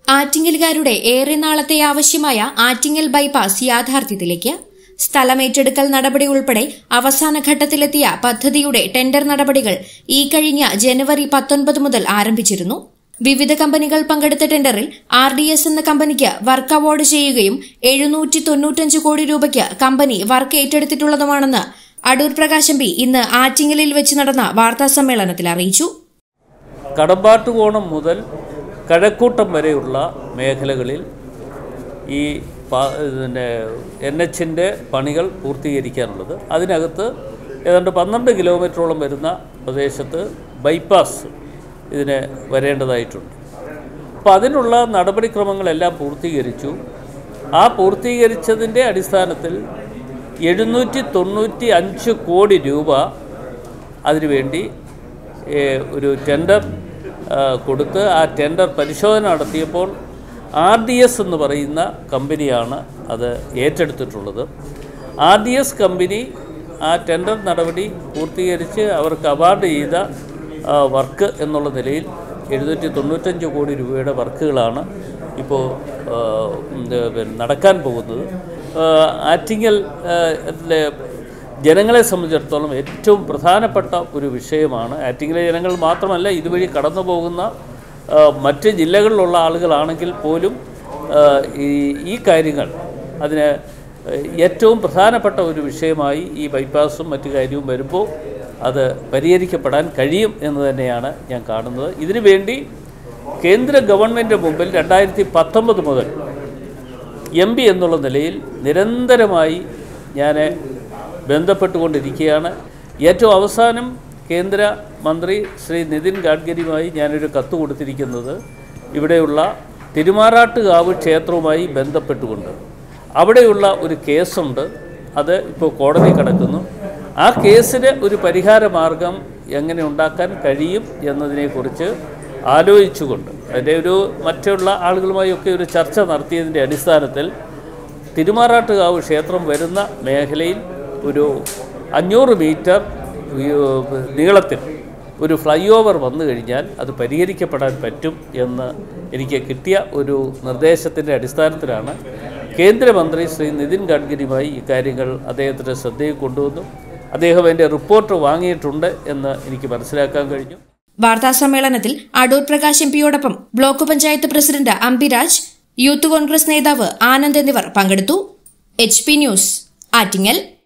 ആറ്റിങ്ങലുകാരുടെ ഏറെ നാളത്തെ ആവശ്യമായ ആറ്റിങ്ങൽ ബൈപ്പാസ് യാഥാർത്ഥ്യത്തിലേക്ക് സ്ഥലമേറ്റെടുക്കൽ നടപടി ഉൾപ്പെടെ അവസാന ഘട്ടത്തിലെത്തിയ പദ്ധതിയുടെ ടെൻഡർ നടപടികൾ ഈ കഴിഞ്ഞ ജനുവരി പത്തൊൻപത് മുതൽ ആരംഭിച്ചിരുന്നു വിവിധ കമ്പനികൾ പങ്കെടുത്ത ടെൻഡറിൽ ആർ ഡി എസ് എന്ന കമ്പനിക്ക് വർക്ക് അവാർഡ് ചെയ്യുകയും എഴുന്നൂറ്റി തൊണ്ണൂറ്റഞ്ച് കോടി രൂപയ്ക്ക് കമ്പനി വർക്ക് ഏറ്റെടുത്തിട്ടുള്ളതുമാണെന്ന് അടൂർ പ്രകാശം പി ഇന്ന് ആറ്റിങ്ങലിൽ വെച്ച് നടന്ന വാർത്താസമ്മേളനത്തിൽ അറിയിച്ചു കടമ്പാട്ടുകോണം മുതൽ കഴക്കൂട്ടം വരെയുള്ള മേഖലകളിൽ ഈ പ- ഇതിൻ്റെ എൻ എച്ചിൻ്റെ പണികൾ പൂർത്തീകരിക്കാനുള്ളത് അതിനകത്ത് ഏതാണ്ട് പന്ത്രണ്ട് കിലോമീറ്ററോളം വരുന്ന പ്രദേശത്ത് ബൈപ്പാസ് ഇതിന് വരേണ്ടതായിട്ടുണ്ട് അപ്പോൾ അതിനുള്ള നടപടിക്രമങ്ങളെല്ലാം പൂർത്തീകരിച്ചു ആ പൂർത്തീകരിച്ചതിൻ്റെ അടിസ്ഥാനത്തിൽ എഴുന്നൂറ്റി തൊണ്ണൂറ്റി അഞ്ച് കോടി രൂപ അതിനുവേണ്ടി ഏഹ്, ഒരു ടെൻഡർ ആ, കൊടുത്ത് ആ ടെൻഡർ പരിശോധന നടത്തിയപ്പോൾ ആർ ഡി എസ് എന്ന് പറയുന്ന കമ്പനിയാണ് അത് ഏറ്റെടുത്തിട്ടുള്ളത് ആർ ഡി എസ് കമ്പനി ആ ടെൻഡർ നടപടി പൂർത്തീകരിച്ച് അവർക്ക് അവാർഡ് ചെയ്ത ആ, വർക്ക് എന്നുള്ള നിലയിൽ എഴുന്നൂറ്റി തൊണ്ണൂറ്റഞ്ച് കോടി രൂപയുടെ വർക്കുകളാണ് ഇപ്പോൾ ആ, ഇത് പിന്നെ നടക്കാൻ പോകുന്നത് ആ, ആറ്റിങ്ങൽ ആ, ലെ ജനങ്ങളെ സംബന്ധിച്ചിടത്തോളം ഏറ്റവും പ്രധാനപ്പെട്ട ഒരു വിഷയമാണ് ആറ്റിങ്ങിലെ ജനങ്ങൾ മാത്രമല്ല ഇതുവഴി കടന്നു പോകുന്ന ആ, മറ്റ് ജില്ലകളിലുള്ള ആളുകളാണെങ്കിൽ പോലും ആ, ഈ ഈ കാര്യങ്ങൾ അതിന് ഏറ്റവും പ്രധാനപ്പെട്ട ഒരു വിഷയമായി ഈ ബൈപ്പാസും മറ്റു കാര്യവും വരുമ്പോൾ അത് പരിഹരിക്കപ്പെടാൻ കഴിയും എന്ന് തന്നെയാണ് ഞാൻ കാണുന്നത് ഇതിനു വേണ്ടി കേന്ദ്ര ഗവൺമെൻറ് മുമ്പിൽ രണ്ടായിരത്തി പത്തൊമ്പത് മുതൽ എം പി എന്നുള്ള നിലയിൽ നിരന്തരമായി ഞാൻ ബന്ധപ്പെട്ടുകൊണ്ടിരിക്കുകയാണ് ഏറ്റവും അവസാനം കേന്ദ്ര മന്ത്രി ശ്രീ നിതിൻ ഗഡ്കരിയുമായി ഞാനൊരു കത്ത് കൊടുത്തിരിക്കുന്നത് ഇവിടെയുള്ള തിരുമാറാട്ടുകാവ് ക്ഷേത്രവുമായി ബന്ധപ്പെട്ടുകൊണ്ട് അവിടെയുള്ള ഒരു കേസുണ്ട് അത് ഇപ്പോൾ കോടതി കിടക്കുന്നു ആ കേസിന് ഒരു പരിഹാര മാർഗം എങ്ങനെ ഉണ്ടാക്കാൻ കഴിയും എന്നതിനെക്കുറിച്ച് ആലോചിച്ചുകൊണ്ട് അതിൻ്റെ ഒരു മറ്റുള്ള ആളുകളുമായൊക്കെ ഒരു ചർച്ച നടത്തിയതിൻ്റെ അടിസ്ഥാനത്തിൽ തിരുമാറാട്ടുകാവ് ക്ഷേത്രം വരുന്ന മേഖലയിൽ ഒരു അഞ്ഞൂറ് മീറ്റർ ഉയ- നീളത്തിൽ ഒരു ഫ്ലൈ ഓവർ വന്നു കഴിഞ്ഞാൽ അത് പരിഹരിക്കപ്പെടാൻ പറ്റും എന്ന് എനിക്ക് കിട്ടിയ ഒരു നിർദ്ദേശത്തിൻ്റെ അടിസ്ഥാനത്തിലാണ് കേന്ദ്രമന്ത്രി ശ്രീ നിതിൻ ഗഡ്കരിയുമായി ഇക്കാര്യങ്ങൾ അദ്ദേഹത്തിൻ്റെ ശ്രദ്ധയിൽ കൊണ്ടുവന്നു അദ്ദേഹം എൻ്റെ റിപ്പോർട്ട് വാങ്ങിയിട്ടുണ്ട് എന്ന് എനിക്ക് മനസ്സിലാക്കാൻ കഴിഞ്ഞു വാർത്താസമ്മേളനത്തിൽ അടൂർ പ്രകാശ് എം പിയോടൊപ്പം block panchayat president Ambiraj youth Congress നേതാവ് ആനന്ദ് എന്നിവർ പങ്കെടുത്തു എച്ച് പി ന്യൂസ് ആറ്റിങ്ങൽ